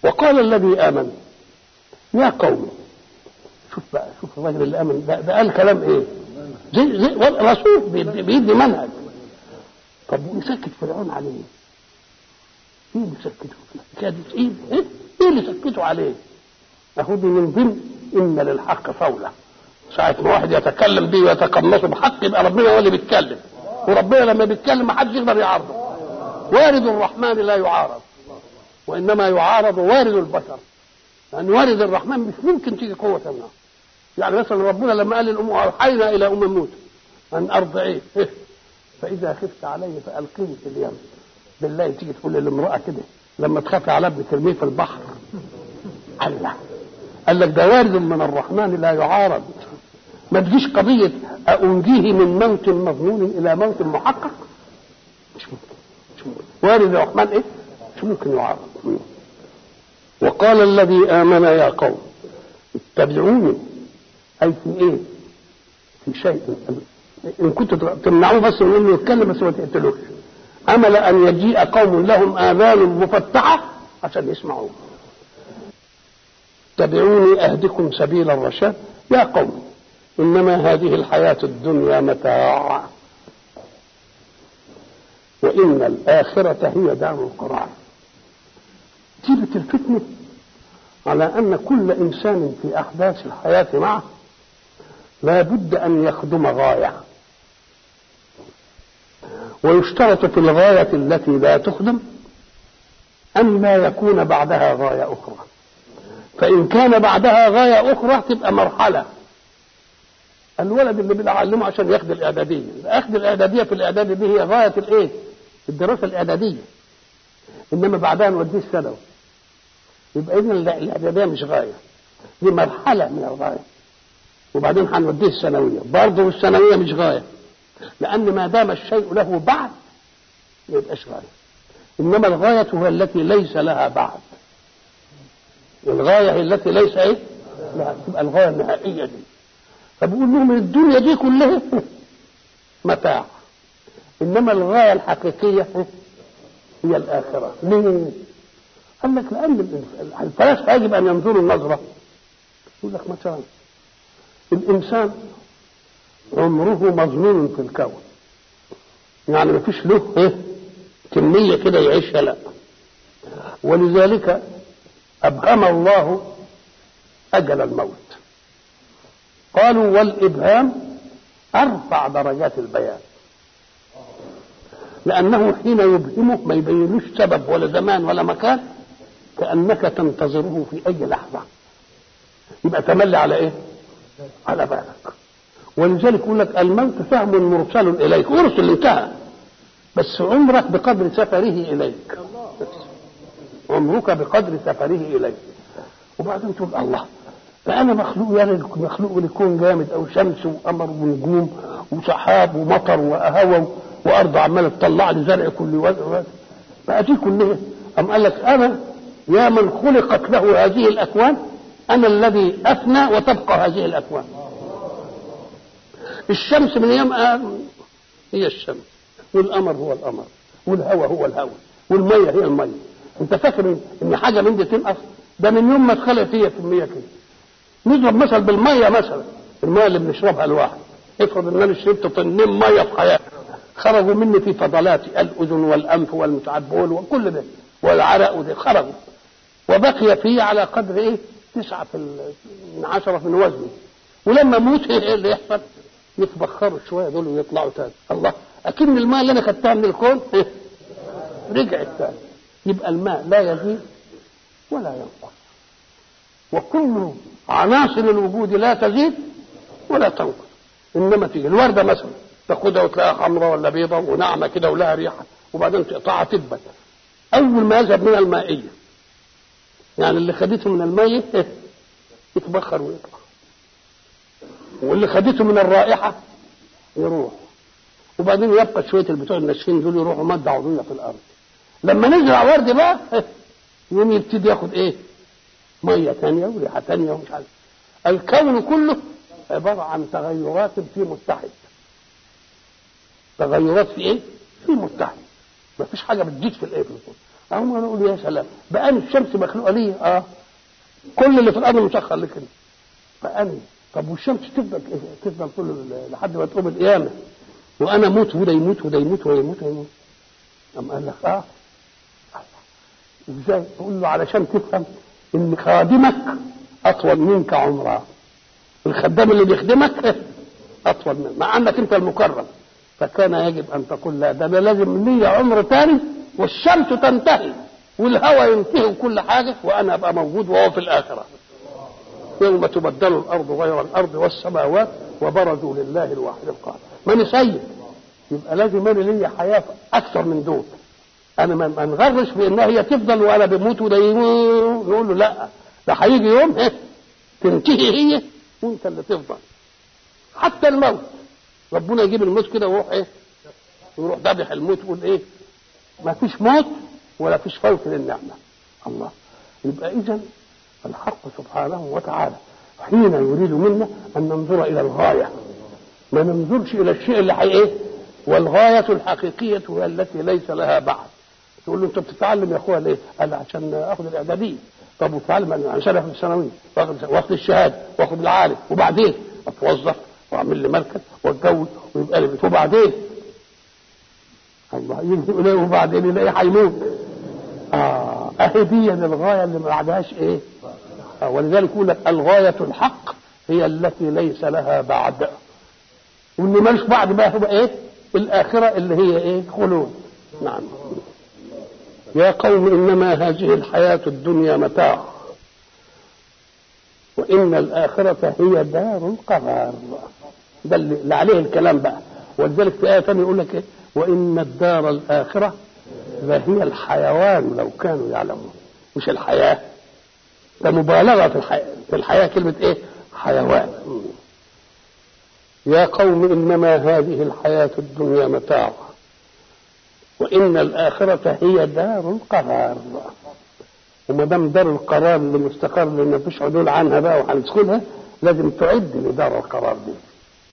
وقال الذي آمن يا قوم شوف بقى شوف الراجل اللي آمن ده, ده قال كلام إيه زي زي رسول بيدي, بيدي منهج طب نسكت فرعون عليه ايه اللي سكته كاد ايه ايه ايه اللي سكته عليه اهو دي من ضمن ان للحق فوله ساعة ما واحد يتكلم به ويتقمصه بحق يبقى ربنا هو اللي بيتكلم وربنا لما بيتكلم ما حدش يقدر يعارضه وارد الرحمن لا يعارض وانما يعارض وارد البشر لان وارد الرحمن مش ممكن تيجي قوه منه يعني مثلا ربنا لما قال للام اوحينا الى ام موسى ان ارضعيه فاذا خفت عليه فالقيه في اليم بالله تيجي تقول للامراه كده لما تخافي على ابنك ترميه في البحر الله قال لك ده وارد من الرحمن لا يعارض ما تجيش قضية أنجيه من موت مظنون إلى موت محقق مش ممكن مش ممكن وارد الرحمن إيه مش ممكن يعارض وقال الذي آمن يا قوم اتبعوني أي في إيه في شيء إن كنتوا تمنعوه بس من إنه يتكلم بس ما تقتلوش أمل أن يجيء قوم لهم آذان مفتحة عشان يسمعوه اتبعوني أهدكم سبيل الرشاد يا قوم إنما هذه الحياة الدنيا متاع وإن الآخرة هي دار القرار جبت الفتنة على أن كل إنسان في أحداث الحياة معه لا بد أن يخدم غاية ويشترط في الغاية التي لا تخدم أن لا يكون بعدها غاية أخرى فإن كان بعدها غاية أخرى تبقى مرحلة الولد اللي بنعلمه عشان ياخد الإعدادية أخذ الإعدادية في الإعدادية دي هي غاية الإيه؟ الدراسة الإعدادية إنما بعدها نوديه الثانوي يبقى إذن الإعدادية مش غاية دي مرحلة من الغاية وبعدين هنوديه الثانوية برضه الثانوية مش غاية لأن ما دام الشيء له بعد ما يبقاش غاية إنما الغاية هي التي ليس لها بعد الغاية هي التي ليس إيه؟ لا تبقى الغاية النهائية دي فبيقول لهم الدنيا دي كلها متاع إنما الغاية الحقيقية هي الآخرة ليه؟ قال لك لأن الفلاسفة يجب أن ينظروا النظرة يقول لك مثلا الإنسان عمره مظنون في الكون يعني ما فيش له إيه؟ كمية كده يعيشها لا ولذلك أبهم الله أجل الموت قالوا والإبهام أرفع درجات البيان لأنه حين يبهمه ما يبينوش سبب ولا زمان ولا مكان كأنك تنتظره في أي لحظة يبقى تملي على إيه؟ على بالك ولذلك يقول لك الموت سهم مرسل إليك أرسل انتهى بس عمرك بقدر سفره إليك عمرك بقدر سفره إليك وبعدين تقول الله فأنا مخلوق يعني مخلوق لكون جامد أو شمس وقمر ونجوم وسحاب ومطر وهواء وأرض عمالة تطلع لي زرع كل وقت بقى دي كلها أم قال لك أنا يا من خلقت له هذه الأكوان أنا الذي أفنى وتبقى هذه الأكوان الشمس من يوم هي الشمس والقمر هو القمر والهواء هو الهواء والمية هي المية انت فاكر ان حاجه من دي تنقص ده من يوم ما اتخلق فيها في المية كده نضرب مثل بالميه مثلا الميه اللي بنشربها الواحد افرض ان انا شربت طنين ميه في حياتي خرجوا مني في فضلاتي الاذن والانف والمتعبول وكل ده والعرق وده خرجوا وبقي فيه على قدر ايه تسعة في من عشرة من وزني ولما اموت ايه اللي يحصل يتبخروا شويه دول ويطلعوا تاني الله اكن الماء اللي انا خدتها من الكون إيه؟ رجعت تاني يبقى الماء لا يزيد ولا ينقص وكل عناصر الوجود لا تزيد ولا تنقص انما تيجي الورده مثلا تاخدها وتلاقيها حمراء ولا بيضاء وناعمه كده ولها ريحه وبعدين تقطعها تدبل اول ما يذهب من المائيه يعني اللي خدته من المية إيه؟ يتبخر ويطلع واللي خدته من الرائحة يروح وبعدين يبقى شوية البتوع الناشفين دول يروحوا مادة عضوية في الأرض لما نزرع ورد بقى إيه؟ يوم يبتدي ياخد إيه؟ مية ثانية وريحة ثانية ومش عارف الكون كله عبارة عن تغيرات في متحد تغيرات في إيه؟ في متحد ما فيش حاجة بتزيد في الإيه أقوم أنا أقول يا سلام بقى أنا الشمس مخلوقة لي أه كل اللي في الأرض مسخر لك أنت بقى أنا طب والشمس تفضل تفضل طول لحد ما تقوم القيامة وأنا أموت وده يموت وده يموت وده يموت وده يموت أم قال لك أه ازاي؟ تقول له علشان تفهم ان خادمك اطول منك عمرا الخدام اللي بيخدمك اطول منك مع انك انت المكرم فكان يجب ان تقول لا ده انا لازم لي عمر تاني والشمس تنتهي والهواء ينتهي وكل حاجه وانا ابقى موجود وهو في الاخره يوم تبدل الارض غير الارض والسماوات وبرزوا لله الواحد القهار ماني سيد يبقى لازم انا ليا حياه اكثر من دول انا ما نغرش بانها هي تفضل وانا بموت وده يموت نقول له لا ده هيجي يوم إيه؟ تنتهي هي وانت اللي تفضل حتى الموت ربنا يجيب الموت كده ويروح ايه يروح ذبح الموت يقول ايه ما فيش موت ولا فيش فوت للنعمه الله يبقى اذا الحق سبحانه وتعالى حين يريد منا ان ننظر الى الغايه ما ننظرش الى الشيء اللي حي ايه والغايه الحقيقيه هي التي ليس لها بعد تقول له انت بتتعلم يا اخويا ليه؟ قال عشان اخذ الاعداديه طب وتتعلم عشان اخذ الثانويه واخذ واخذ الشهاده واخذ العالم وبعدين اتوظف واعمل لي مركز واتجوز ويبقى لي بيت وبعدين الله يجي يقول ايه وبعدين يلاقيه هيموت اه اهي دي الغايه اللي ما بعدهاش ايه؟ آه ولذلك يقول لك الغايه الحق هي التي ليس لها بعد واللي مالش بعد بقى هو ايه؟ الاخره اللي هي ايه؟ خلود نعم يا قوم انما هذه الحياه الدنيا متاع وان الاخره هي دار القرار ده اللي عليه الكلام بقى ولذلك في ايه ثانيه يقول لك ايه وان الدار الاخره لهي الحيوان لو كانوا يعلمون مش الحياه ده مبالغه في الحياه في الحياه كلمه ايه حيوان يا قوم انما هذه الحياه الدنيا متاع وان الاخره هي دار القرار وما دام دار القرار اللي مستقر اللي ما فيش عدول عنها بقى وهندخلها لازم تعد لدار القرار دي